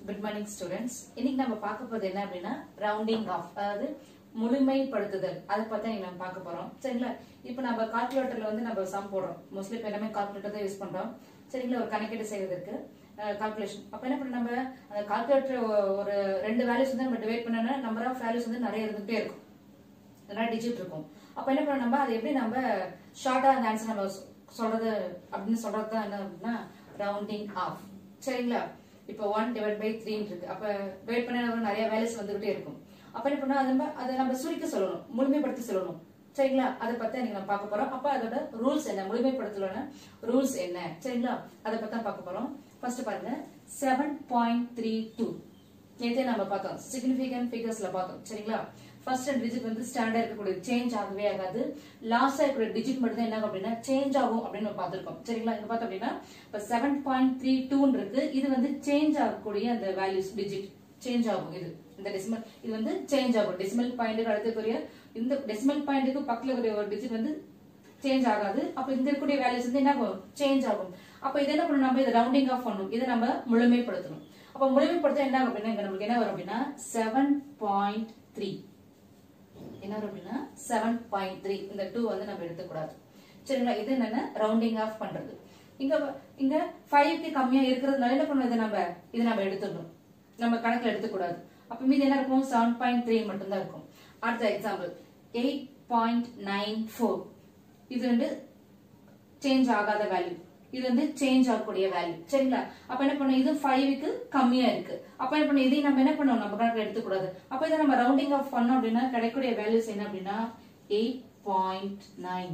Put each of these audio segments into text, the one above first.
good morning students இன்னைக்கு நம்ம பார்க்க போறது என்ன அப்படின்னா ரவுண்டிங் ஆஃப் அதாவது முழுமைப்படுத்துதல் அதை பத்தி இன்னைக்கு நம்ம பார்க்க போறோம் சரிங்களா இப்போ நம்ம கால்குலேட்டர்ல வந்து நம்ம சம் போடுறோம் மோஸ்ட்லி இப்போ எல்லாமே கால்குலேட்டர் தான் யூஸ் பண்றோம் சரிங்களா ஒரு கணக்கீடு செய்வதற்கு கால்குலேஷன் அப்ப என்ன பண்ண நம்ம அந்த கால்குலேட்டர் ஒரு ரெண்டு வேல்யூஸ் வந்து நம்ம டிவைட் பண்ணோம்னா நம்பர் ஆஃப் வேல்யூஸ் வந்து நிறைய இருந்துகிட்டே இருக்கும் நிறைய டிஜிட் இருக்கும் அப்ப என்ன பண்ண நம்ம அதை எப்படி நம்ம ஷார்ட்டா அந்த ஆன்சர் நம்ம சொ- சொல்றது அப்படின்னு சொல்றது தான் என்ன அப்படின்னா ரவுண்டிங் ஆஃப் சரிங்களா இப்போ ஒன் டிவைட் பை த்ரீன்னு இருக்கு அப்ப டிவைட் பண்ண நம்ம நிறைய வேல்யூஸ் வந்துகிட்டே இருக்கும் அப்ப என்ன பண்ணா அதை நம்ம அதை நம்ம சுருக்கி சொல்லணும் முழுமைப்படுத்தி சொல்லணும் சரிங்களா அதை பத்தி இன்னைக்கு நம்ம பார்க்க போறோம் அப்ப அதோட ரூல்ஸ் என்ன முழுமைப்படுத்தலோன ரூல்ஸ் என்ன சரிங்களா அதை பத்தி தான் பார்க்க போறோம் ஃபர்ஸ்ட் பாருங்க செவன் பாயிண்ட் த்ரீ டூ நேத்தே நம்ம பார்த்தோம் சிக்னிபிகன்ட் ஃபிகர்ஸ்ல பார்த்தோம் சரிங்களா ஃபர்ஸ்ட் அண்ட் டிஜிட் வந்து ஸ்டாண்டர்ட் இருக்கக்கூடிய சேஞ்ச் ஆகவே ஆகாது லாஸ்டா இருக்கக்கூடிய டிஜிட் மட்டும் தான் என்ன ஆகும் அப்படின்னா சேஞ்ச் ஆகும் அப்படின்னு நம்ம பார்த்திருக்கோம் சரிங்களா இங்க பார்த்தோம் அப்படின்னா இப்ப செவன் பாயிண்ட் த்ரீ டூன்னு இருக்கு இது வந்து சேஞ்ச் ஆகக்கூடிய அந்த வேல்யூஸ் டிஜிட் சேஞ்ச் ஆகும் இது இந்த டெசிமல் இது வந்து சேஞ்ச் ஆகும் டெசிமல் பாயிண்ட்டுக்கு அடுத்தக்குரிய இந்த டெசிமல் பாயிண்ட்டுக்கு பக்கத்துல இருக்கிற ஒரு டிஜிட் வந்து சேஞ்ச் ஆகாது அப்ப இங்க இருக்கக்கூடிய வேல்யூஸ் வந்து என்ன ஆகும் சேஞ்ச் ஆகும் அப்ப இது என்ன பண்ணணும் நம்ம இதை ரவுண்டிங் ஆஃப் பண்ணணும் இதை நம்ம முழுமைப்படுத்தணும் அப்ப முழுமைப்படுத்த என்ன ஆகும் அப்படின்னா இங்க நமக்கு என்ன வரும் அப்படின்னா செவன் பாயிண்ட் த்ரீ என்ன வரும் அப்படின்னா செவன் பாயிண்ட் த்ரீ இந்த டூ வந்து நம்ம எடுத்துக்கூடாது சரிங்களா இது என்னன்னா ரவுண்டிங் ஆஃப் பண்றது இங்க இங்க ஃபைவ்க்கு கம்மியா இருக்கிறதுனால என்ன பண்ணுவோம் இதை நம்ம இதை நம்ம எடுத்துடணும் நம்ம கணக்குல எடுத்துக்கூடாது அப்ப மீதி என்ன இருக்கும் செவன் பாயிண்ட் த்ரீ மட்டும்தான் இருக்கும் அடுத்த example eight point nine four இது வந்து சேஞ்ச் ஆகாத வேல்யூ இது வந்து சேஞ்ச் ஆகக்கூடிய வேல்யூ சரிங்களா அப்ப என்ன பண்ண இது ஃபைவ்க்கு கம்மியா இருக்கு அப்ப என்ன பண்ண இதையும் நம்ம என்ன பண்ணோம் நம்ம கணக்கு எடுத்துக்கூடாது அப்ப இதை நம்ம ரவுண்டிங் ஆஃப் பண்ணோம் அப்படின்னா கிடைக்கக்கூடிய வேல்யூஸ் என்ன அப்படின்னா எயிட் பாயிண்ட் நைன்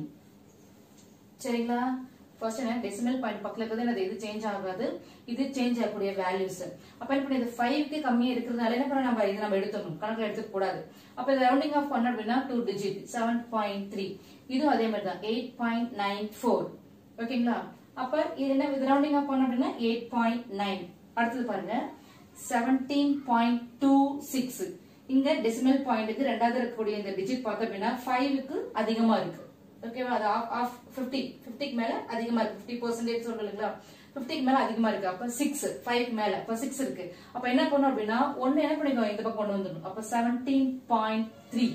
சரிங்களா ஃபர்ஸ்ட் என்ன டெசிமல் பாயிண்ட் பக்கத்துல இருக்கிறது என்னது இது சேஞ்ச் ஆகாது இது சேஞ்ச் ஆகக்கூடிய வேல்யூஸ் அப்ப என்ன பண்ணி இது ஃபைவ்க்கு கம்மியா இருக்கிறதுனால என்ன பண்ண நம்ம இது நம்ம எடுத்துக்கணும் கணக்குல எடுத்துக்க கூடாது அப்ப இது ரவுண்டிங் ஆஃப் பண்ணோம் அப்படின்னா two digit seven point three இதுவும் அதே மாதிரி தான் எயிட் பாயிண்ட் நைன் ஃபோர் ஓகேங்களா அப்ப இது என்ன இது ரவுண்டிங் ஆஃப் பண்ணோம் அப்படின்னா எயிட் பாயிண்ட் நைன் அடுத்தது பாருங்க செவன்டீன் பாயிண்ட் டூ சிக்ஸ் இங்க டெசிமல் பாயிண்ட்டுக்கு ரெண்டாவது இருக்கக்கூடிய இந்த டிஜிட் பார்த்தோம் அப்படின்னா ஃபைவ்க்கு அதிகமா இருக்கு ஓகேவா அது ஆஃப் ஆஃப் ஃபிஃப்டி ஃபிஃப்டிக்கு மேல அதிகமா இருக்கு ஃபிஃப்டி பர்சன்டேஜ் சொல்றீங்களா ஃபிஃப்டிக்கு மேல அதிகமா இருக்கு அப்ப சிக்ஸ் ஃபைவ் மேல அப்ப சிக்ஸ் இருக்கு அப்ப என்ன பண்ணும் அப்படின்னா ஒண்ணு என்ன பண்ணிக்கோ இந்த பக்கம் கொண்டு வந்துடும் அப்ப seventeen point three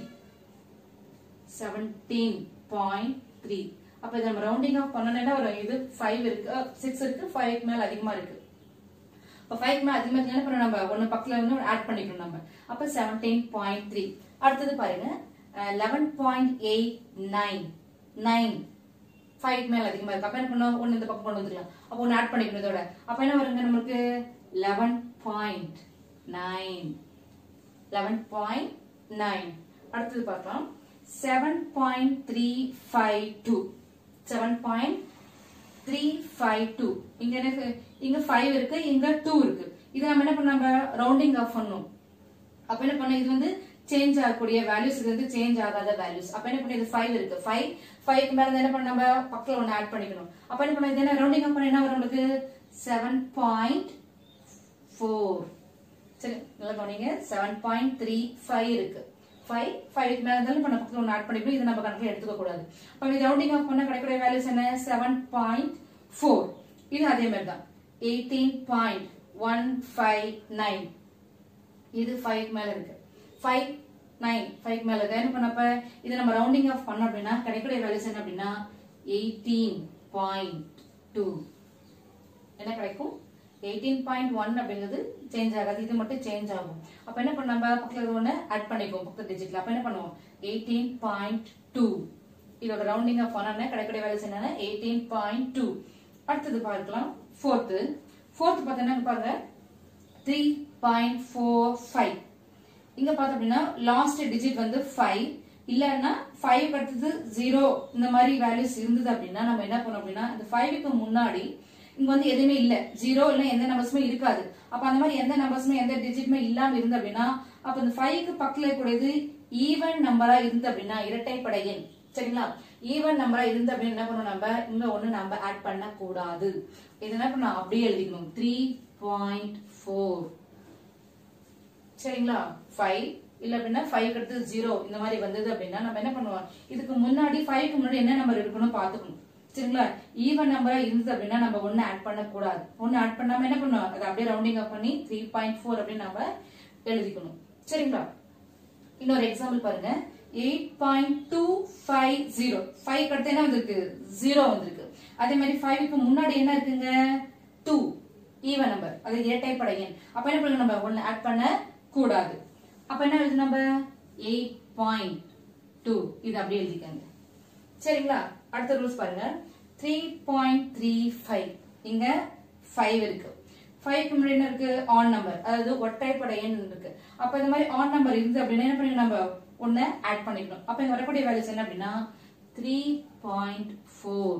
seventeen point three அப்ப இதை நம்ம ரவுண்டிங் ஆஃப் பண்ணணும் என்ன வரும் இது ஃபைவ் இருக்கு சிக்ஸ் இருக்கு ஃபைவ் மேல அதிகமா இருக்கு இப்போ ஃபைவ் மேல அதிகமா இருக்கு என்ன பண்ணணும் நம்ம ஒன்னு பக்கத்துல வந்து ஆட் பண்ணிக்கணும் நம்ம அப்ப செவன்டீன் பாயிண்ட் த்ரீ அடுத்தது பாருங்க eleven point eight nine nine five மேல அதிகமா இருக்கு அப்ப என்ன பண்ணோம் ஒன்னு இந்த பக்கம் கொண்டு வந்துக்கலாம் அப்ப ஒன்னு ஆட் பண்ணிக்கணும் இதோட அப்ப என்ன வருங்க நமக்கு eleven point nine eleven point nine அடுத்தது பார்க்கலாம் seven point three five two seven point three five two இங்க எனக்கு இங்க ஃபைவ் இருக்கு இங்க டூ இருக்கு இது நம்ம என்ன பண்ண நம்ம ரவுண்டிங் ஆஃப் பண்ணணும் அப்ப என்ன பண்ண இது வந்து சேஞ்ச் ஆகக்கூடிய வேல்யூஸ் இது வந்து சேஞ்ச் ஆகாத வேல்யூஸ் அப்ப என்ன பண்ண இது ஃபைவ் இருக்கு ஃபைவ் ஃபைவ்க்கு மேல என்ன பண்ண நம்ம பக்கத்துல ஒன்னு ஆட் பண்ணிக்கணும் அப்ப என்ன பண்ண இது என்ன ரவுண்டிங் ஆஃப் பண்ண என்ன வரும் நமக்கு செவன் பாயிண்ட் ஃபோர் சரி நல்லா கவனிங்க செவன் பாயிண்ட் த்ரீ ஃபைவ் இருக்கு ஃபைவ் ஃபைவ் மேல இருந்தாலும் பண்ண பக்கத்துல ஒன்று ஆட் பண்ணிக்கணும் இது நம்ம கணக்கில் எடுத்துக்க கூடாது அப்ப இது ரவுண்டிங் ஆஃப் பண்ண கிடைக்கிற வேல்யூஸ் என்ன செவன் பாயிண்ட் ஃபோர் இது அதே மாதிரி தான் eighteen point one five nine இது ஃபைவ் மேல இருக்கு ஃபைவ் நைன் ஃபைவ் மேல இருக்கு என்ன பண்ணப்ப இது நம்ம ரவுண்டிங் ஆஃப் பண்ணோம் அப்படின்னா கிடைக்கக்கூடிய வேல்யூஸ் என்ன அப்படின்னா எயிட்டீன் பாயிண்ட் டூ என்ன கிடைக்கும் எயிட்டீன் பாயிண்ட் ஒன் அப்படிங்கிறது சேஞ்ச் ஆகாது இது மட்டும் சேஞ்ச் ஆகும் அப்ப என்ன பண்ண நம்ம பக்கத்துல ஒன்று ஆட் பண்ணிக்குவோம் பக்கத்து டிஜிட்ல அப்ப என்ன பண்ணுவோம் எயிட்டீன் பாயிண்ட் டூ இதோட ரவுண்டிங் ஆஃப் பண்ணா கிடைக்கக்கூடிய வேல்யூஸ் என்னன்னா எயிட்டீன் பாயிண்ட் டூ அடுத்தது பார்க்கலாம் ஃபோர்த்து ஃபோர்த் பார்த்தீங்கன்னா பாருங்க த்ரீ பாயிண்ட் ஃபோர் ஃபைவ் இங்க பார்த்தோம் அப்படின்னா லாஸ்ட் டிஜிட் வந்து ஃபைவ் இல்லைன்னா ஃபைவ் அடுத்தது ஜீரோ இந்த மாதிரி வேல்யூஸ் இருந்தது அப்படின்னா நம்ம என்ன பண்ணோம் அப்படின்னா இந்த ஃபைவுக்கு முன்னாடி இங்க வந்து எதுவுமே இல்ல ஜீரோ இல்ல எந்த நம்பர்ஸுமே இருக்காது அப்ப அந்த மாதிரி எந்த நம்பர்ஸுமே எந்த டிஜிட்டுமே இல்லாம இருந்து அப்படின்னா அப்ப இந்த ஃபைவ்க்கு பக்கத்துல இருக்கக்கூடியது ஈவன் நம்பரா இருந்து அப்படின்னா இரட்டைப்படை எண் சரிங்களா ஈவன் நம்பரா இருந்து அப்படின்னு என்ன பண்ணணும் நம்ம இங்க ஒண்ணு நம்ம ஆட் பண்ண கூடாது இது என்ன பண்ணணும் அப்படியே எழுதிக்கணும் த்ரீ பாயிண்ட் ஃபோர் சரிங்களா ஃபைவ் இல்ல அப்படின்னா ஃபைவ் அடுத்து ஜீரோ இந்த மாதிரி வந்தது அப்படின்னா நம்ம என்ன பண்ணுவோம் இதுக்கு முன்னாடி ஃபைவ்க்கு முன்னாடி என்ன நம்பர் இருக்கணும் பாத்துக்கணும் சரிங்களா ஈவன் நம்பரா இருந்தது அப்படின்னா நம்ம ஒன்னு ஆட் பண்ண கூடாது ஒன்னு ஆட் பண்ணாம என்ன பண்ணும் அதை அப்படியே ரவுண்டிங் அப் பண்ணி த்ரீ பாயிண்ட் ஃபோர் அப்படின்னு நம்ம எழுதிக்கணும் சரிங்களா இன்னொரு எக்ஸாம்பிள் பாருங்க eight point two five zero five அடுத்து என்ன வந்திருக்கு ஜீரோ வந்திருக்கு அதே மாதிரி ஃபைவ்க்கு முன்னாடி என்ன இருக்குங்க டூ ஈவன் நம்பர் அது இரட்டைப்படை எண் அப்ப என்ன பண்ணுங்க நம்ம ஒன்னு ஆட் பண்ண கூடாது அப்ப என்ன எழுது நம்ம எயிட் பாயிண்ட் டூ இது அப்படியே எழுதிக்கங்க சரிங்களா அடுத்த ரூல்ஸ் பாருங்க த்ரீ பாயிண்ட் த்ரீ ஃபைவ் இங்க ஃபைவ் இருக்கு ஃபைவ்க்கு முன்னாடி என்ன இருக்கு ஆன் நம்பர் அதாவது ஒற்றைப்படை எண் இருக்கு அப்ப இந்த மாதிரி ஆன் நம்பர் இருந்து அப்படின்னா என்ன பண்ணுங்க நம்ம ஒன்னு ஆட் பண்ணிக்கணும் அப்ப இங்க வரக்கூடிய வேல்யூஸ் என்ன அப்படின்னா three point four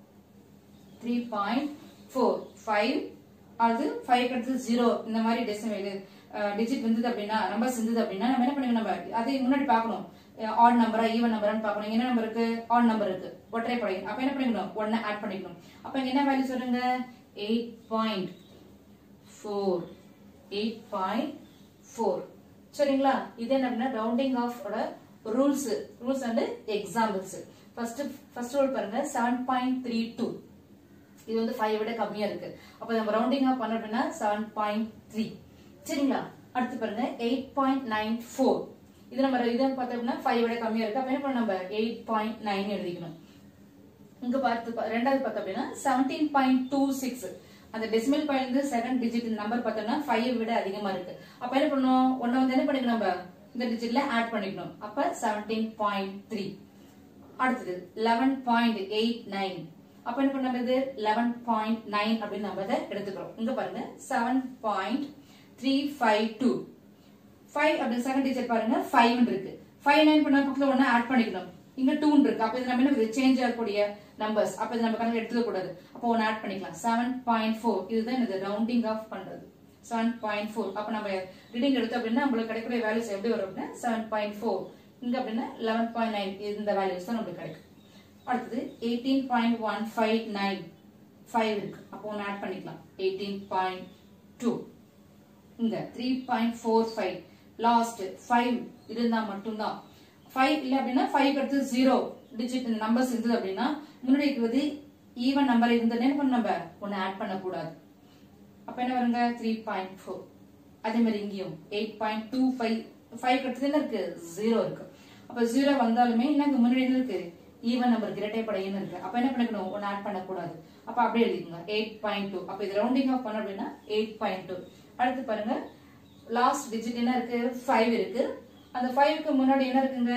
three point four five அது ஃபைவ் அடுத்து ஜீரோ இந்த மாதிரி டெசிமல் டிஜிட் வந்தது அப்படின்னா நம்பர்ஸ் இருந்தது அப்படின்னா நம்ம என்ன பண்ணுங்க நம்ம அதை முன்னாடி பார்க்கணும் ஆட் நம்பரா ஈவன் நம்பரான்னு பார்க்கணும் என்ன நம்பர் இருக்கு ஆட் நம்பர் இருக்கு ஒற்றைப்படை அப்ப என்ன பண்ணிக்கணும் ஒன்னு ஆட் பண்ணிக்கணும் அப்ப இங்க என்ன வேல்யூ சொல்லுங்க eight point four eight point four சரிங்களா இது என்ன அப்படின்னா rounding off rules rules and examples first first rule பாருங்க செவன் பாயிண்ட் த்ரீ டூ இது வந்து ஃபைவ் விட கம்மியா இருக்கு அப்ப நம்ம ரவுண்டிங் ஆஃப் பண்ண அப்படின்னா செவன் பாயிண்ட் த்ரீ சரிங்களா அடுத்து பாருங்க எயிட் பாயிண்ட் நைன் ஃபோர் இது நம்ம இதை பார்த்தோம்னா ஃபைவ் விட கம்மியா இருக்கு அப்ப என்ன பண்ண நம்ம எயிட் பாயிண்ட் நைன் எழுதிக்கணும் இங்க பார்த்து பா- ரெண்டாவது பார்த்தோம் அப்படின்னா செவன்டீன் பாயிண்ட் டூ சிக்ஸ் அந்த டெசிமல் பாயிண்ட் வந்து செகண்ட் டிஜிட் நம்பர் பார்த்தோம்னா ஃபைவ் விட அதிகமா இருக்கு அப்ப என்ன பண்ணணும் ஒன்ன வந்து என்ன பண்ணிக்கணும் நம்ம இந்த டிஜிட்ல ஆட் பண்ணிக்கணும் அப்ப செவன்டீன் பாயிண்ட் த்ரீ அடுத்தது லெவன் பாயிண்ட் எயிட் நைன் அப்ப என்ன பண்ண இது லெவன் பாயிண்ட் நைன் அப்படின்னு நம்ம இதை எடுத்துக்கிறோம் இங்க பாருங்க seven point three five two five அப்படி செகண்ட் டிஜிட் பாருங்க ஃபைவ் இருக்கு ஃபைவ் நைன் பண்ண பக்கத்துல ஒண்ணு ஆட் பண்ணிக்கணும் இங்க டூ இருக்கு அப்ப இது நம்ம என்ன சேஞ்ச் ஆகக்கூடிய நம்பர்ஸ் அப்ப இது நம்ம கணக்கு எடுத்துக்க கூடாது அப்போ ஒன்னு ஆட் பண்ணிக்கலாம் செவன் பாயிண்ட் ஃபோர் இதுதான் இது ரவுண்டிங் ஆஃப் பண்றது செவன் பாயிண்ட் ஃபோர் அப்ப நம்ம ரீடிங் எடுத்தோம் அப்படின்னா நம்மளுக்கு கிடைக்கக்கூடிய வேல்யூஸ் எப்படி வரும் அப்படின்னா செவன் பாயிண்ட் ஃபோர் இங்க அப்படின்னா லெவன் பாயிண்ட் நைன் இந்த வேல்யூஸ் தான் நம்மளுக்கு கிடைக்கும் அடுத்தது eighteen point one five nine five இருக்கு அப்போ ஒன்று ஆட் பண்ணிக்கலாம் எயிட்டீன் பாயிண்ட் டூ இங்க three point four five last five இருந்தா மட்டும்தான் ஃபைவ் இல்ல அப்படின்னா ஃபைவ் அடுத்து ஜீரோ டிஜிட் நம்பர்ஸ் இருந்தது அப்படின்னா முன்னாடி இருக்கிறது ஈவன் நம்பர் இருந்ததுன்னு என்ன பண்ண நம்ம ஒன்னு ஆட் பண்ணக்கூடாது அப்ப என்ன வருங்க த்ரீ பாயிண்ட் ஃபோர் அதே மாதிரி இங்கேயும் eight point two five five அடுத்தது என்ன இருக்கு ஜீரோ இருக்கு அப்ப ஜீரோ வந்தாலுமே என்ன இங்க முன்னாடி என்ன இருக்கு ஈவன் நம்பர் இரட்டைப்படையன்னு இருக்கு அப்ப என்ன பண்ணிக்கணும் ஒன்னு ஆட் பண்ணக்கூடாது அப்ப அப்படியே எழுதிக்கோங்க எயிட் பாயிண்ட் டூ அப்ப இது ரவுண்டிங் ஆஃப் பண்ண அப்படின்னா எயிட் பாயிண்ட் டூ அடுத்து பாருங்க லாஸ்ட் டிஜிட் என்ன இருக்கு ஃபைவ் இருக்கு அந்த ஃபைவ்க்கு முன்னாடி என்ன இருக்குங்க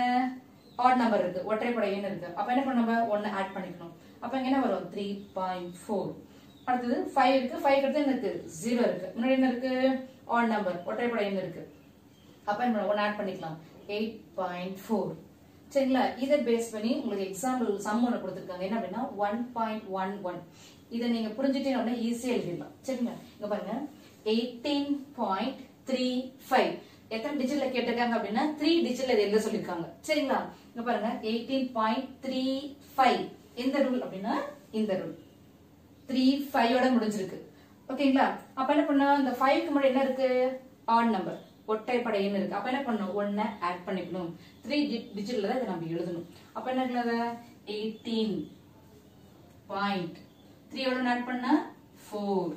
ஆட் நம்பர் இருக்கு ஒற்றைப்படை எண் இருக்கு அப்ப என்ன பண்ண நம்ம ஒன்னு ஆட் பண்ணிக்கணும் அப்ப இங்க என்ன வரும் த்ரீ பாயிண்ட் ஃபோர் அடுத்தது ஃபைவ் இருக்கு ஃபைவ் அடுத்து என்ன இருக்கு ஜீரோ இருக்கு முன்னாடி என்ன இருக்கு ஆட் நம்பர் ஒற்றைப்படை எண் இருக்கு அப்ப என்ன ஒன்னு ஆட் பண்ணிக்கலாம் எயிட் பாயிண்ட் ஃபோர் சரிங்களா இதை பேஸ் பண்ணி உங்களுக்கு எக்ஸாம்பிள் சம் ஒன்று கொடுத்துருக்காங்க என்ன அப்படின்னா ஒன் பாயிண்ட் ஒன் ஒன் இதை நீங்க புரிஞ்சுட்டீங்கன்னா ஈஸியா எழுதிடலாம் சரிங்களா இங்க பாருங்க எயிட்டீன் பாயிண்ட் த்ரீ ஃபைவ் எத்தனை டிஜிட்ல கேட்டிருக்காங்க அப்படின்னா த்ரீ டிஜிட்ல இது எழுத சொல்லியிருக்காங்க சரிங்களா இங்க பாருங்க எயிட்டீன் பாயிண்ட் த்ரீ ஃபைவ் எந்த ரூல் அப்படின்னா இந்த ரூல் த்ரீ ஃபைவோட முடிஞ்சிருக்கு ஓகேங்களா அப்ப என்ன பண்ணா இந்த ஃபைவ்க்கு முன்னாடி என்ன இருக்கு ஆட் நம்பர் ஒற்றைப்படை எண் இருக்கு அப்ப என்ன பண்ணணும் ஒன்ன ஆட் பண்ணிக்கணும் த்ரீ டிஜிட்ல தான் இதை நம்ம எழுதணும் அப்ப என்ன இருக்குல்ல எயிட்டீன் பாயிண்ட் த்ரீயோட ஆட் பண்ணா ஃபோர்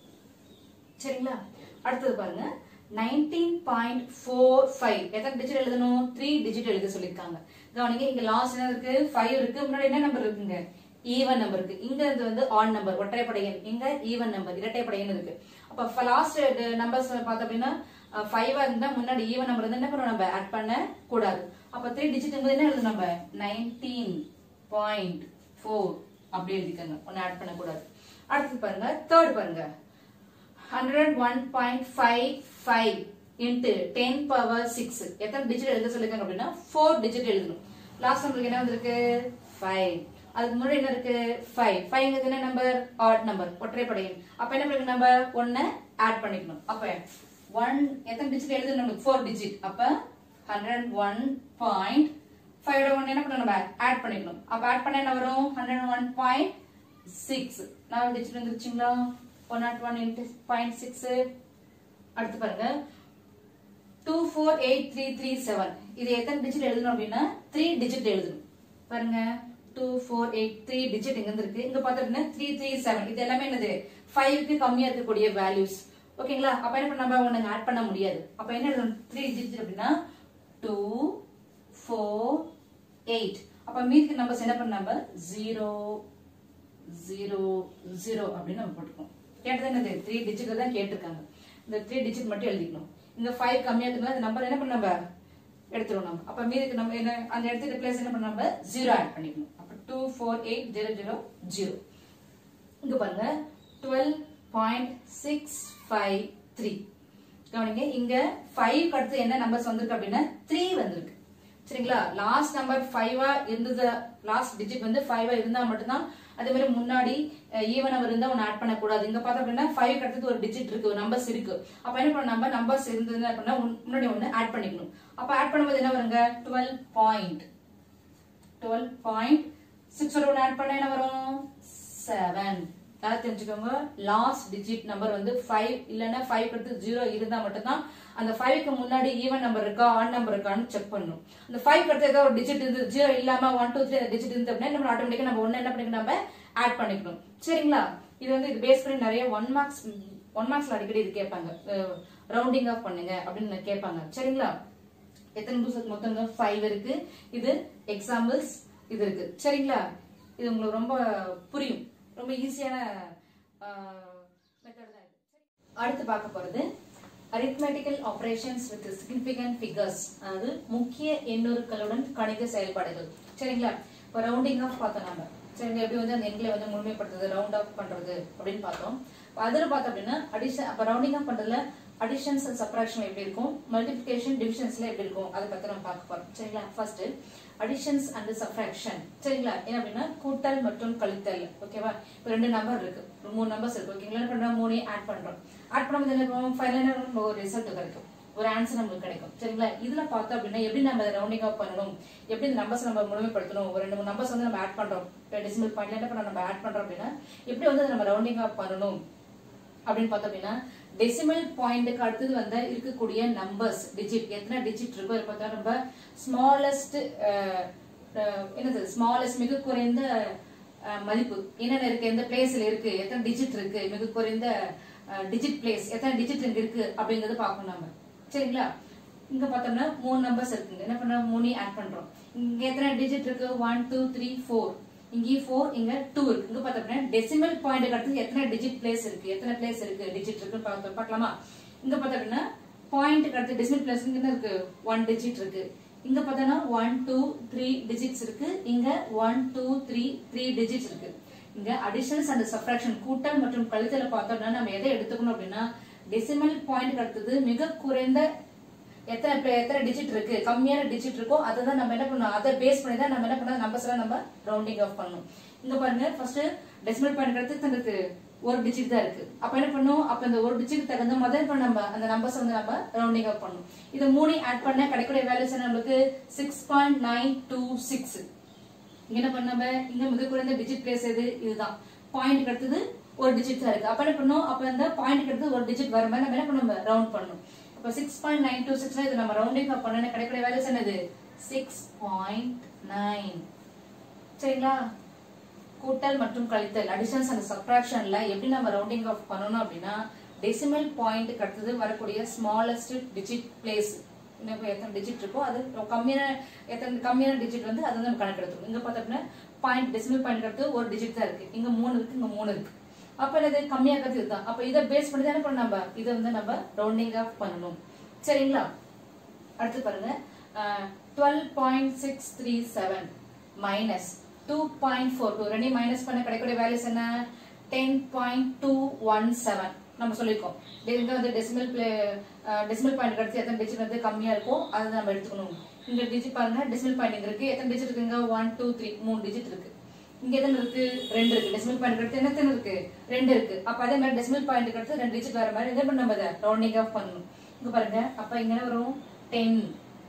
சரிங்களா அடுத்தது பாருங்க நைன்டீன் பாயிண்ட் ஃபோர் ஃபைவ் எத்தனை டிஜிட் எழுதணும் த்ரீ டிஜிட் எழுத சொல்லியிருக்காங்க கவனிங்க இங்க லாஸ்ட் என்ன இருக்கு ஃபைவ் இருக்கு முன்னாடி என்ன நம்பர் இருக்குங்க ஈவன் நம்பர் இருக்கு இங்க இது வந்து ஆன் நம்பர் ஒற்றைப்படை எண் இங்க ஈவன் நம்பர் இரட்டைப்படை எண் இருக்கு அப்ப லாஸ்ட் நம்பர்ஸ் பார்த்தோம் அப்படின்னா ஃபைவா இருந்தா முன்னாடி ஈவன் நம்பர் வந்து என்ன பண்ணணும் நம்ம ஆட் பண்ண கூடாது அப்ப த்ரீ டிஜிட் போது என்ன எழுதணும் நம்ம நைன்டீன் பாயிண்ட் ஃபோர் அப்படி எழுதிக்கோங்க ஒன்னு ஆட் பண்ண கூடாது அடுத்து பாருங்க தேர்ட் பாருங்க hundred one point five five into ten power six எத்தனை டிஜிட் எழுத சொல்லிருக்காங்க அப்படின்னா ஃபோர் டிஜிட் எழுதணும் லாஸ்ட் நம்பருக்கு என்ன வந்திருக்கு ஃபைவ் அதுக்கு முன்னாடி என்ன இருக்கு ஃபைவ் ஃபைவ் என்ன நம்பர் ஆட் நம்பர் ஒற்றைப்படை எண் அப்ப என்ன பண்ணிக்கணும் நம்ம ஒன்னு ஆட் பண்ணிக்கணும் அப்ப ஒன் எத்தனை டிஜிட் எழுதணும் நமக்கு ஃபோர் டிஜிட் அப்ப hundred one point five one என்ன பண்ணணும் நம்ம ஆட் பண்ணிக்கணும் அப்ப ஆட் பண்ண என்ன வரும் ஹண்ட்ரட் ஒன் பாயிண்ட் சிக்ஸ் நாலு டிஜிட் வந்துருச்சுங்களா one not one into point six அடுத்து பாருங்க two four eight three three seven இது எத்தனை டிஜிட் எழுதணும் அப்படின்னா த்ரீ டிஜிட் எழுதணும் பாருங்க two four eight three digit இங்க இருக்கு இங்க பார்த்தோம்னா த்ரீ த்ரீ செவன் இது எல்லாமே என்னது ஃபைவ்க்கு கம்மியா இருக்கக்கூடிய வேல்யூஸ் ஓகேங்களா அப்ப என்ன பண்ண நம்ம ஒண்ணு ஆட் பண்ண முடியாது அப்ப என்ன எழுதணும் த்ரீ டிஜிட் அப்படின்னா டூ ஃபோர் எயிட் அப்ப மீதிக்கு நம்பர்ஸ் என்ன பண்ண நம்பர் ஜீரோ ஜீரோ ஜீரோ அப்படின்னு நம்ம போட்டுக்கணும் கேட்டது என்னது த்ரீ டிஜிட் தான் கேட்டிருக்காங்க இந்த த்ரீ டிஜிட் மட்டும் எழுதிக்கணும் இங்க ஃபைவ் கம்மியா இருக்குன்னா அந்த நம்பர் என்ன பண்ண நம்ம எடுத்துருவோம் நம்ம அப்ப மீதிக்கு நம்ம என்ன அந்த இடத்துக்கு பிளேஸ் என்ன பண்ண நம்ம ஜீரோ ஆட் பண்ணிக்கணும் அப்ப two four eight zero zero zero இங்க பாருங்க twelve point six five three கவனிங்க இங்க ஃபைவ் அடுத்து என்ன நம்பர்ஸ் வந்திருக்கு அப்படின்னா த்ரீ வந்திருக்கு சரிங்களா லாஸ்ட் நம்பர் ஃபைவா இருந்தது லாஸ்ட் டிஜிட் வந்து ஃபைவா இருந்தா மட்டும்தான் அதே மாதிரி முன்னாடி ஈவன் நம்பர் இருந்தா ஒன்னு ஆட் பண்ணக்கூடாது இங்க பார்த்தோம் அப்படின்னா ஃபைவ் அடுத்தது ஒரு டிஜிட் இருக்கு ஒரு நம்பர்ஸ் இருக்கு அப்ப என்ன பண்ண நம்ம நம்பர்ஸ் இருந்தது அப்படின்னா முன்- முன்னாடி ஒன்னு ஆட் பண்ணிக்கணும் அப்ப ஆட் பண்ணும்போது என்ன வருங்க டுவெல் பாயிண்ட் டுவெல் பாயிண்ட் சிக்ஸோட ஒன்று ஆட் பண்ண என்ன வரும் செவன் அதாவது தெரிஞ்சுக்கோங்க லாஸ்ட் டிஜிட் நம்பர் வந்து ஃபைவ் இல்லைன்னா ஃபைவ் அடுத்து ஜீரோ இருந்தா மட்டும்தான் அந்த ஃபைவ்க்கு முன்னாடி ஈவன் நம்பர் இருக்கா ஆன் நம்பர் இருக்கான்னு செக் பண்ணணும் அந்த ஃபைவ் அடுத்து ஏதோ ஒரு டிஜிட் இருந்து ஜீரோ இல்லாம ஒன் டூ த்ரீ டிஜிட் இருந்து அப்படின்னா நம்ம ஆட்டோமேட்டிக்கா நம்ம ஒன்னு என்ன பண்ணிக்கணும் நம்ம ஆட் பண்ணிக்கணும் சரிங்களா இது வந்து இது பேஸ் பண்ணி நிறைய ஒன் மார்க்ஸ் ஒன் மார்க்ஸ்ல அடிக்கடி இது கேட்பாங்க ரவுண்டிங் ஆஃப் பண்ணுங்க அப்படின்னு கேட்பாங்க சரிங்களா எத்தனை புக்ஸ் மொத்தம் ஃபைவ் இருக்கு இது எக்ஸாம்பிள்ஸ் இது இருக்கு சரிங்களா இது உங்களுக்கு ரொம்ப புரியும் ரொம்ப ஈஸியான மெத்தட் தான் இது அடுத்து பார்க்க போறது arithmetical operations with significant figures அதாவது முக்கிய எண்ணுருக்களுடன் கணித செயல்பாடுகள் சரிங்களா இப்போ ரவுண்டிங் ஆஃப் பார்த்தோம் நம்ம சரிங்களா எப்படி வந்து அந்த எண்களை வந்து முழுமைப்படுத்துறது ரவுண்ட் ஆஃப் பண்றது அப்படின்னு பார்த்தோம் இப்ப அதுல பார்த்தோம் அப்படின்னா அடிஷன் அப்ப ரவுண்டிங் ஆஃப் பண்றதுல அடிஷன்ஸ் அண்ட் சப்ராக்ஷன் எப்படி இருக்கும் மல்டிபிகேஷன் டிவிஷன்ஸ்ல எப்படி இருக்கும் அதை பத்தி நம்ம பார்க்க போறோம் சரிங்களா ஃபர்ஸ்ட் அடிஷன்ஸ் அண்ட் சப்ராக்ஷன் சரிங்களா என்ன அப்படின்னா கூட்டல் மற்றும் கழித்தல் ஓகேவா இப்போ ரெண்டு நம்பர் இருக்கு ஒரு மூணு நம்பர்ஸ் இருக்கு ஓகேங்களா என்ன பண்றோம் மூணையும் ஆட் பண்றோம் ஆட் பண்ணும்போது என்ன பண்ணுவோம் ஃபைனலா நம்ம ஒரு ரிசல்ட் கிடைக்கும் ஒரு ஆன்சர் நமக்கு கிடைக்கும் சரிங்களா இதுல பார்த்தோம் அப்படின்னா எப்படி நம்ம ரவுண்டிங் ஆஃப் பண்ணணும் எப்படி இந்த நம்பர்ஸ் நம்ம முழுமைப்படுத்தணும் ஒரு ரெண்டு மூணு நம்பர்ஸ் வந்து நம்ம ஆட் பண்றோம் டெசிமல் பாயிண்ட்ல என்ன பண்ண நம்ம ஆட் பண்றோம் அப்படின்னா எப்படி வந்து நம்ம ரவுண்டிங் ஆஃப் பண்ணணும் அப்படின்னு பார்த்தோம் அப்படின்னா டெசிமல் பாயிண்ட்டுக்கு அடுத்தது வந்து இருக்கக்கூடிய நம்பர்ஸ் டிஜிட் எத்தனை டிஜிட் இருக்கோ அதை பார்த்தா நம்ம ஸ்மாலஸ்ட் என்னது ஸ்மாலஸ்ட் மிக குறைந்த அஹ், மதிப்பு என்னென்ன இருக்கு எந்த பிளேஸ்ல இருக்கு எத்தனை டிஜிட் இருக்கு மிக குறைந்த டிஜிட் பிளேஸ் எத்தனை டிஜிட் இங்க இருக்கு அப்படிங்கறது பார்க்கணும் நம்ம சரிங்களா இங்க பார்த்தோம்னா மூணு நம்பர்ஸ் இருக்குங்க என்ன பண்ண மூணு ஆட் பண்றோம் இங்க எத்தனை டிஜிட் இருக்கு ஒன் டூ த்ரீ ஃபோர் இங்கேயும் ஃபோர் இங்க டூ இருக்கு இங்க பார்த்தோம்னா டெசிமல் பாயிண்ட் அடுத்து எத்தனை டிஜிட் பிளேஸ் இருக்கு எத்தனை பிளேஸ் இருக்கு டிஜிட் இருக்கு பார்த்தோம் பார்க்கலாமா இங்க பார்த்தோம்னா பாயிண்ட் அடுத்து டெசிமல் பிளேஸ் இங்க என்ன இருக்கு ஒன் டிஜிட் இருக்கு இங்க பார்த்தோம்னா ஒன் டூ த்ரீ டிஜிட்ஸ் இருக்கு இங்க one two three three digits இருக்கு இங்க அடிஷன்ஸ் அண்ட் சப்ராக்ஷன் கூட்டல் மற்றும் கழித்தல பார்த்தோம்னா நம்ம எதை எடுத்துக்கணும் அப்படின்னா டெசிமல் பாயிண்ட் அடுத்தது மிக குறைந்த எத்தனை பே- எத்தனை டிஜிட் இருக்கு கம்மியான டிஜிட் இருக்கோ அதை தான் நம்ம என்ன பண்ணணும் அதை பேஸ் பண்ணி தான் நம்ம என்ன பண்ணணும் நம்பர்ஸ் எல்லாம் நம்ம ரவுண்டிங் ஆஃப் பண்ணணும் இங்க பாருங்க ஃபர்ஸ்ட் டெசிமல் பாயிண்ட் அடுத்து தனக்கு ஒரு டிஜிட் தான் இருக்கு அப்ப என்ன பண்ணும் அப்ப இந்த ஒரு டிஜிட் தகுந்த மாதிரி இப்ப நம்ம அந்த நம்பர்ஸ் வந்து நம்ம ரவுண்டிங் ஆஃப் பண்ணணும் இது மூணு ஆட் பண்ண கிடைக்கக்கூடிய வேல்யூஸ் நம்மளுக்கு six point nine two six இங்க என்ன பண்ண நம்ம இங்க மிக குறைந்த டிஜிட் பிளேஸ் எது இதுதான் பாயிண்ட் அடுத்தது ஒரு டிஜிட் தான் இருக்கு அப்ப என்ன பண்ணும் அப்ப இந்த பாயிண்ட் அடுத்து ஒரு டிஜிட் வர மாதிரி நம்ம என்ன பண்ணணும் ரவுண்ட் பண்ணணும் அப்ப six point nine two six இது நம்ம ரவுண்டிங் அப் பண்ண கிடைக்கிற வேல்யூஸ் என்னது சிக்ஸ் பாயிண்ட் நைன் சரிங்களா கூட்டல் மற்றும் கழித்தல் அடிஷன்ஸ் அண்ட் சப்ராக்ஷன்ல எப்படி நம்ம ரவுண்டிங் ஆஃப் பண்ணணும் அப்படின்னா டெசிமல் பாயிண்ட் அடுத்தது வரக்கூடிய ஸ்மாலஸ்ட் டிஜிட் பிளேஸ் இன்னும் எத்தனை டிஜிட் இருக்கோ அது கம்மியான எத்தனை கம்மியான டிஜிட் வந்து அதை வந்து நம்ம கணக்கெடுத்துக்கணும் இங்க பார்த்தோம்னா பாயிண்ட் டெசிமல் பாயிண்ட் அடுத்து ஒரு டிஜிட் தான் இருக்கு இங்க மூணு இருக்கு இங்க மூணு இருக்கு அப்ப இது கம்மியாகிறது இதுதான் அப்ப இதை பேஸ் பண்ணி தான் என்ன பண்ணணும் நம்ம இதை வந்து நம்ம ரவுண்டிங் ஆஃப் பண்ணணும் சரிங்களா அடுத்து பாருங்க twelve point six three seven minus two point four two ரெண்டையும் மைனஸ் பண்ண கிடைக்கக்கூடிய வேல்யூஸ் என்ன ten point two one seven நம்ம சொல்லியிருக்கோம் இங்க வந்து டெசிமல் டெசிமல் பாயிண்ட் அடுத்து எத்தனை டிஜிட் வந்து கம்மியா இருக்கோ அதை நம்ம எடுத்துக்கணும் இங்க டிஜிட் பாருங்க டெசிமல் பாயிண்ட் இங்க இருக்கு எத்தனை டிஜிட் இருக்குங்க ஒன் டூ த்ரீ மூணு டிஜிட் இருக்கு இங்க எத்தனை இருக்கு ரெண்டு இருக்கு டெசிமல் பாயிண்ட் அடுத்து என்ன எத்தனை இருக்கு ரெண்டு இருக்கு அப்ப அதே மாதிரி டெசிமல் பாயிண்ட் அடுத்து ரெண்டு டிஜிட் வர மாதிரி என்ன பண்ண நம்ம அதை ரவுண்டிங் ஆஃப் பண்ணணும் இங்க பாருங்க அப்ப இங்க என்ன வரும் ten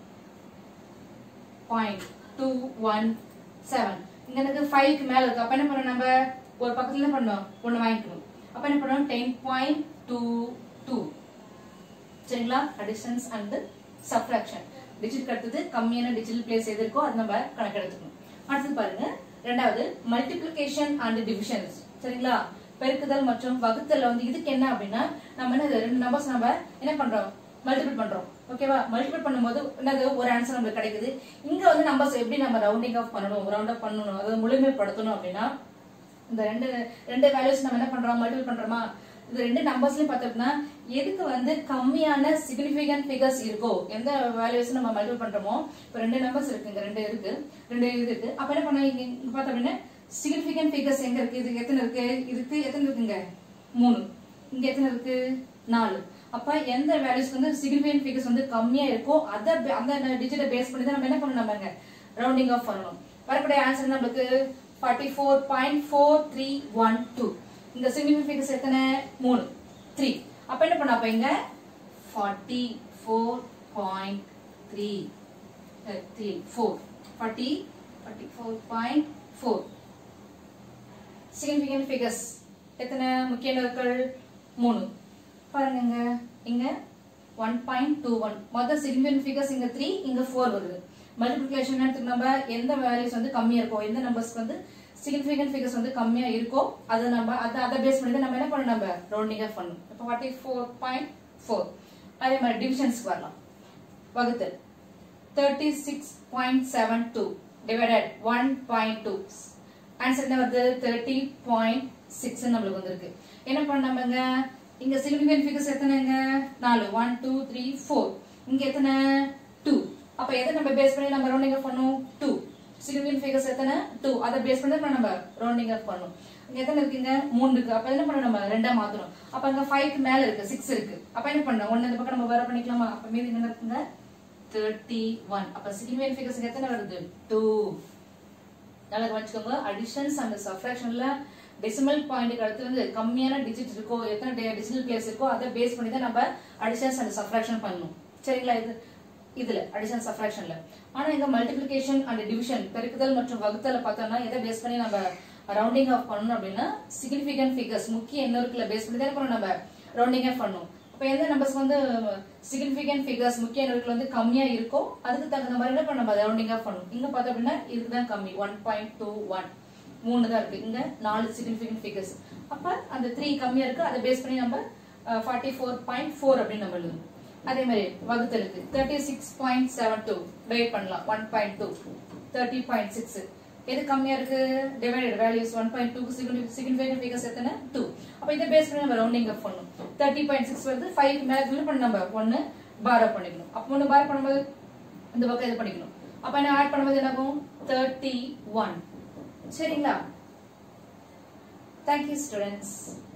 point two one seven இங்க எனக்கு ஃபைவ்க்கு மேல இருக்கு அப்ப என்ன பண்ணணும் நம்ம ஒரு பக்கத்துல என்ன பண்ணணும் ஒண்ணு வாங்கிக்கணும் அப்ப என்ன பண்ணணும் டென் பாயிண்ட் டூ டூ சரிங்களா அடிஷன்ஸ் அண்ட் சப்ராக்ஷன் டிஜிட் அடுத்தது கம்மியான டிஜிட்டல் பிளேஸ் எது இருக்கோ அது நம்ம கணக்கெடுத்துக்கணும் அடுத்தது பாருங்க ரெண்டாவது மல்டிப்ளிகேஷன் அண்ட் டிவிஷன்ஸ் சரிங்களா பெருக்குதல் மற்றும் வகுத்தல் வந்து இதுக்கு என்ன அப்படின்னா நம்ம என்ன ரெண்டு நம்பர்ஸ் நம்ம என்ன பண்றோம் மல்டிபிள் பண்றோம் ஓகேவா மல்டிபிள் பண்ணும்போது என்னது ஒரு ஆன்சர் நம்மளுக்கு கிடைக்குது இங்க வந்து நம்பர்ஸ் எப்படி நம்ம ரவுண்டிங் ஆஃப் பண்ணணும் ரவுண்ட் ஆஃப் பண்ணணும் அதாவது முழுமைப்படுத்தணும் அப்படின்னா இந்த ரெண்டு ரெண்டு வேல்யூஸ் நம்ம என்ன பண்றோம் மல்டிபிள் பண்றோமா இது ரெண்டு நம்பர்ஸ்லயும் பார்த்தோம்னா எதுக்கு வந்து கம்மியான சிக்னிபிகன்ட் ஃபிகர்ஸ் இருக்கோ எந்த வேல்யூஸ் நம்ம மல்டிபிள் பண்றோமோ இப்போ ரெண்டு நம்பர்ஸ் இருக்கு இங்க ரெண்டு இருக்கு ரெண்டு இது இருக்கு அப்ப என்ன பண்ண இங்க இங்க பார்த்தோம் அப்படின்னா சிக்னிபிகன்ட் ஃபிகர்ஸ் எங்க இருக்கு இது எத்தனை இருக்கு இதுக்கு எத்தனை இருக்குங்க மூணு இங்க எத்தனை இருக்கு நாலு அப்ப எந்த வேல்யூஸ் வந்து சிக்னிபிகன்ட் ஃபிகர்ஸ் வந்து கம்மியா இருக்கோ அத அந்த டிஜிட்டை பேஸ் பண்ணி தான் நம்ம என்ன பண்ணணும் நம்ம ரவுண்டிங் ஆஃப் பண்ணணும் வரக்கூடிய ஆன்சர் நம்மளுக்கு forty four point four three one two இந்த சிக்னிபிகன்ட் ஃபிகர்ஸ் எத்தனை மூணு த்ரீ அப்ப என்ன பண்ண அப்ப இங்க forty four point three three four forty forty four point four significant figures எத்தனை முக்கிய எண்கள் மூணு பாருங்க இங்க ஒன் பாயிண்ட் டூ ஒன் மொதல் சிக்னிபிகன்ட் ஃபிகர்ஸ் இங்க த்ரீ இங்க ஃபோர் வருது மல்டிபிளிகேஷன் எடுத்துக்கு நம்ம எந்த வேல்யூஸ் வந்து கம்மியா இருக்கோ எந்த நம்பர்ஸ்க்கு வந்து சிக்னிபிகன்ட் ஃபிகர்ஸ் வந்து கம்மியா இருக்கோ அதை நம்ம அதை அதை பேஸ் பண்ணி தான் நம்ம என்ன பண்ணணும் நம்ம ரவுண்டிங் ஆஃப் பண்ணணும் இப்போ ஃபார்ட்டி ஃபோர் பாயிண்ட் ஃபோர் அதே மாதிரி டிவிஷன்ஸ்க்கு வரலாம் வகுத்தல் thirty six point seven two divided one point two answer என்ன வருது தேர்ட்டி பாயிண்ட் சிக்ஸ் நம்மளுக்கு வந்திருக்கு என்ன பண்ணாமங்க இங்க சிக்னிபிகன்ட் ஃபிகர்ஸ் எத்தனைங்க நாலு ஒன் டூ த்ரீ ஃபோர் இங்க எத்தனை டூ அப்ப எதை நம்ம பேஸ் பண்ணி நம்ம ரவுண்டிங் ஆஃப் பண்ணும் டூ சிக்னிபிகன்ட் ஃபிகர்ஸ் எத்தனை டூ அதை பேஸ் பண்ணி தான் நம்ம ரவுண்டிங் ஆஃப் பண்ணும் இங்க எத்தனை இருக்குங்க மூணு இருக்கு அப்ப என்ன பண்ணணும் நம்ம ரெண்டா மாத்தணும் அப்ப அங்க ஃபைவ்க்கு மேல இருக்கு சிக்ஸ் இருக்கு அப்ப என்ன பண்ணணும் ஒன்னு இந்த பக்கம் நம்ம வேற பண்ணிக்கலாமா அப்ப மீதி என்ன இருக்குங்க தேர்ட்டி ஒன் அப்ப சிக்னிபிகன்ட் ஃபிகர்ஸ் எத்தனை வருது டூ நல்லா கவனிச்சுக்கோங்க அடிஷன்ஸ் அண்ட் சப்ராக்ஷன்ல டெசிமல் பாயிண்ட்க்கு அடுத்து வந்து கம்மியான டிஜிட் இருக்கோ எத்தனை டெசிமல் பிளேஸ் இருக்கோ அதை பேஸ் பண்ணி தான் நம்ம அடிஷன்ஸ் அண்ட் சப்ராக்ஷன் பண்ணணும் சரிங்களா இது இதுல அடிஷன் சப்ராக்ஷன்ல ஆனா இங்க மல்டிபிளிகேஷன் அண்ட் டிவிஷன் பெருக்குதல் மற்றும் வகுத்தல பார்த்தோம்னா எதை பேஸ் பண்ணி நம்ம ரவுண்டிங் ஆஃப் பண்ணணும் அப்படின்னா சிக்னிபிகன்ட் ஃபிகர்ஸ் முக்கிய எண்ணூறுக்குள்ள பேஸ் பண்ணி தான் பண்ணணும் நம்ம ரவுண்டிங் ஆஃப் பண்ணணும் அப்ப எந்த நம்பர்ஸ் வந்து சிக்னிபிகன்ட் ஃபிகர்ஸ் முக்கிய எண்ணூறுக்குள்ள வந்து கம்மியா இருக்கோ அதுக்கு தகுந்த மாதிரி என்ன பண்ண நம்ம ரவுண்டிங் ஆஃப் பண்ணணும் இங்க பார்த்தோம் அப்படின்னா இதுதான் கம்மி ஒன் பாயிண்ட் டூ ஒன் மூணு தான் இருக்கு இங்க நாலு சிக்னிபிகன்ட் ஃபிகர்ஸ் அப்ப அந்த த்ரீ கம்மியா இருக்கு அதை பேஸ் பண்ணி நம்ம ஃபார்ட்டி ஃபோர் பாயிண்ட் ஃபோர் அப்படின்னு நம்ம எழுதணும் அதே மாதிரி வகுத்தலுக்கு thirty six point seven two divide பண்ணலாம் one point two thirty point six எது கம்மியா இருக்கு divided values one point two significant figures எத்தனை டூ அப்ப இதை பேஸ் பண்ணி நம்ம ரவுண்டிங் அப் பண்ணணும் தேர்ட்டி பாயிண்ட் சிக்ஸ் வருது ஃபைவ் மேல ஃபில் பண்ண நம்ம ஒன்னு பாரோ பண்ணிக்கணும் அப்போ ஒன்னு பாரோ பண்ணும்போது இந்த பக்கம் இது பண்ணிக்கணும் அப்ப என்ன ஆட் பண்ணும்போது என்ன ஆகும் தேர்ட்டி ஒன் சரிங்களா தேங்க்யூ ஸ்டூடெண்ட்ஸ்